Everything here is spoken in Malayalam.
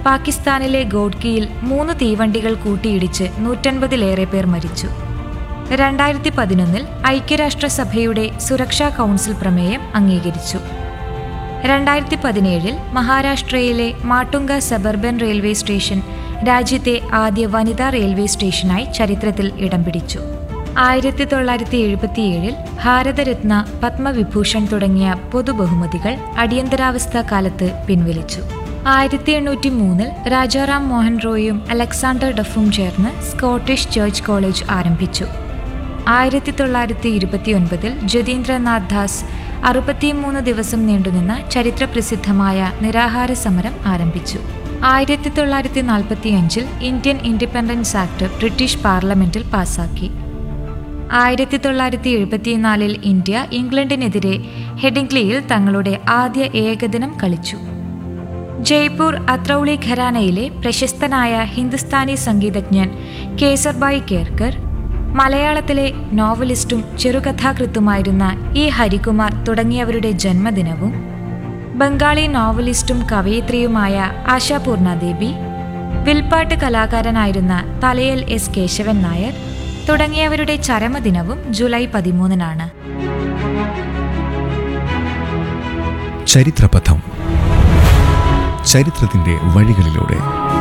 പാകിസ്ഥാനിലെ ഗോഡ്കിയിൽ മൂന്ന് തീവണ്ടികൾ കൂട്ടിയിടിച്ച് നൂറ്റൻപതിലേറെ പേർ മരിച്ചു രണ്ടായിരത്തി പതിനൊന്നിൽ ഐക്യരാഷ്ട്രസഭയുടെ സുരക്ഷാ കൗൺസിൽ പ്രമേയം അംഗീകരിച്ചു രണ്ടായിരത്തി പതിനേഴിൽ മഹാരാഷ്ട്രയിലെ മാട്ടുങ്ക സബർബൻ റെയിൽവേ സ്റ്റേഷൻ രാജ്യത്തെ ആദ്യ വനിതാ റെയിൽവേ സ്റ്റേഷനായി ചരിത്രത്തിൽ ഇടം പിടിച്ചു ആയിരത്തി തൊള്ളായിരത്തി എഴുപത്തിയേഴിൽ ഭാരതരത്ന പത്മവിഭൂഷൺ തുടങ്ങിയ പൊതുബഹുമതികൾ അടിയന്തരാവസ്ഥ കാലത്ത് പിൻവലിച്ചു ആയിരത്തി എണ്ണൂറ്റി മൂന്നിൽ രാജാറാം മോഹൻ റോയും അലക്സാണ്ടർ ഡഫും ചേർന്ന് സ്കോട്ടിഷ് ചർച്ച് കോളേജ് ആരംഭിച്ചു ആയിരത്തി തൊള്ളായിരത്തി ഇരുപത്തിയൊൻപതിൽ ജതീന്ദ്രനാഥ് ദാസ് അറുപത്തിമൂന്ന് ദിവസം നീണ്ടുനിന്ന ചരിത്രപ്രസിദ്ധമായ നിരാഹാര സമരം ആരംഭിച്ചു ആയിരത്തി തൊള്ളായിരത്തി നാൽപ്പത്തിയഞ്ചിൽ ഇന്ത്യൻ ഇൻഡിപെൻഡൻസ് ആക്ട് ബ്രിട്ടീഷ് പാർലമെന്റിൽ പാസാക്കി ആയിരത്തി തൊള്ളായിരത്തി എഴുപത്തിനാലിൽ ഇന്ത്യ ഇംഗ്ലണ്ടിനെതിരെ ഹെഡിംഗ്ലിയിൽ തങ്ങളുടെ ആദ്യ ഏകദിനം കളിച്ചു ജയ്പൂർ അത്രൌളി ഘരാനയിലെ പ്രശസ്തനായ ഹിന്ദുസ്ഥാനി സംഗീതജ്ഞൻ കേസർബായ് കേർക്കർ മലയാളത്തിലെ നോവലിസ്റ്റും ചെറുകഥാകൃത്തുമായിരുന്ന ഇ ഹരികുമാർ തുടങ്ങിയവരുടെ ജന്മദിനവും ബംഗാളി നോവലിസ്റ്റും കവയിത്രിയുമായ ആശാപൂർണ ദേവി വിൽപ്പാട്ട് കലാകാരനായിരുന്ന തലയൽ എസ് കേശവൻ നായർ തുടങ്ങിയവരുടെ ചരമദിനവും ജൂലൈ പതിമൂന്നിനാണ് ചരിത്രപഥം ചരിത്രത്തിന്റെ വഴികളിലൂടെ